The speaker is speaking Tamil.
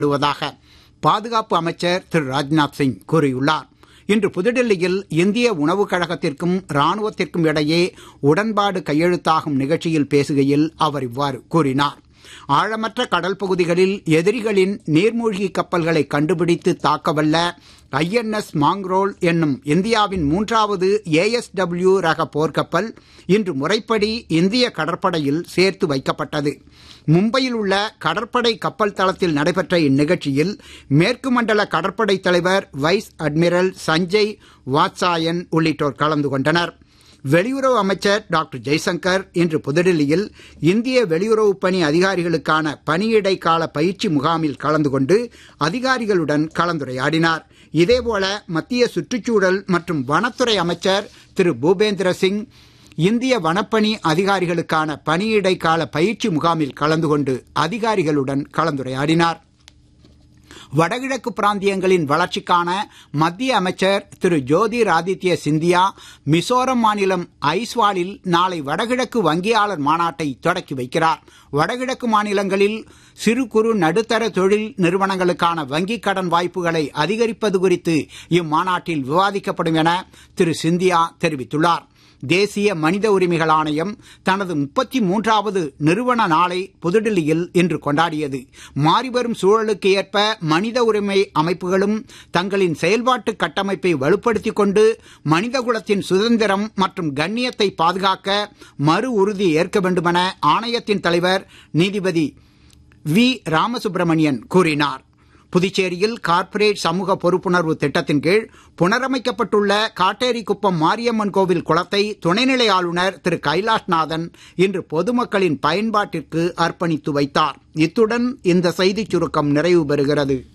விடுவதாக பாதுகாப்பு அமைச்சர் திரு ராஜ்நாத் சிங் கூறியுள்ளார் இன்று புதுடெல்லியில் இந்திய உணவுக் கழகத்திற்கும் ராணுவத்திற்கும் இடையே உடன்பாடு கையெழுத்தாகும் நிகழ்ச்சியில் பேசுகையில் அவர் இவ்வாறு கூறினார் ஆழமற்ற கடல் பகுதிகளில் எதிரிகளின் நீர்மூழ்கி கப்பல்களை கண்டுபிடித்து தாக்கவல்ல ஐஎன்எஸ் மாங்ரோல் என்னும் இந்தியாவின் மூன்றாவது ஏஎஸ்டபிள்யூ ரக போர்க்கப்பல் இன்று முறைப்படி இந்திய கடற்படையில் சேர்த்து வைக்கப்பட்டது மும்பையில் உள்ள கடற்படை கப்பல் தளத்தில் நடைபெற்ற இந்நிகழ்ச்சியில் மேற்கு மண்டல கடற்படை தலைவர் வைஸ் அட்மிரல் சஞ்சய் வாத்சாயன் உள்ளிட்டோர் கலந்து கொண்டனர் வெளியுறவு அமைச்சர் டாக்டர் ஜெய்சங்கர் இன்று புதுடில்லியில் இந்திய வெளியுறவு பணி அதிகாரிகளுக்கான பணியிடை கால பயிற்சி முகாமில் கலந்து கொண்டு அதிகாரிகளுடன் கலந்துரையாடினார் இதேபோல மத்திய சுற்றுச்சூழல் மற்றும் வனத்துறை அமைச்சர் திரு பூபேந்திர சிங் இந்திய வனப்பணி அதிகாரிகளுக்கான பணியிடை கால பயிற்சி முகாமில் கலந்து கொண்டு அதிகாரிகளுடன் கலந்துரையாடினார் வடகிழக்கு பிராந்தியங்களின் வளர்ச்சிக்கான மத்திய அமைச்சர் திரு ஜோதிர் ஆதித்ய சிந்தியா மிசோரம் மாநிலம் ஐஸ்வாலில் நாளை வடகிழக்கு வங்கியாளர் மாநாட்டை தொடக்கி வைக்கிறார் வடகிழக்கு மாநிலங்களில் சிறு குறு நடுத்தர தொழில் நிறுவனங்களுக்கான வங்கிக் கடன் வாய்ப்புகளை அதிகரிப்பது குறித்து இம்மாநாட்டில் விவாதிக்கப்படும் என திரு சிந்தியா தெரிவித்துள்ளார் தேசிய மனித உரிமைகள் ஆணையம் தனது முப்பத்தி மூன்றாவது நிறுவன நாளை புதுடில்லியில் இன்று கொண்டாடியது மாறிவரும் சூழலுக்கு ஏற்ப மனித உரிமை அமைப்புகளும் தங்களின் செயல்பாட்டு கட்டமைப்பை வலுப்படுத்திக் கொண்டு மனிதகுலத்தின் சுதந்திரம் மற்றும் கண்ணியத்தை பாதுகாக்க மறு உறுதி ஏற்க வேண்டுமென ஆணையத்தின் தலைவர் நீதிபதி வி ராமசுப்பிரமணியன் கூறினார் புதுச்சேரியில் கார்ப்பரேட் சமூக பொறுப்புணர்வு திட்டத்தின் கீழ் புனரமைக்கப்பட்டுள்ள காட்டேரிக்குப்பம் மாரியம்மன் கோவில் குளத்தை துணைநிலை ஆளுநர் திரு கைலாஷ்நாதன் இன்று பொதுமக்களின் பயன்பாட்டிற்கு அர்ப்பணித்து வைத்தார் இத்துடன் இந்த செய்திச் சுருக்கம் நிறைவு பெறுகிறது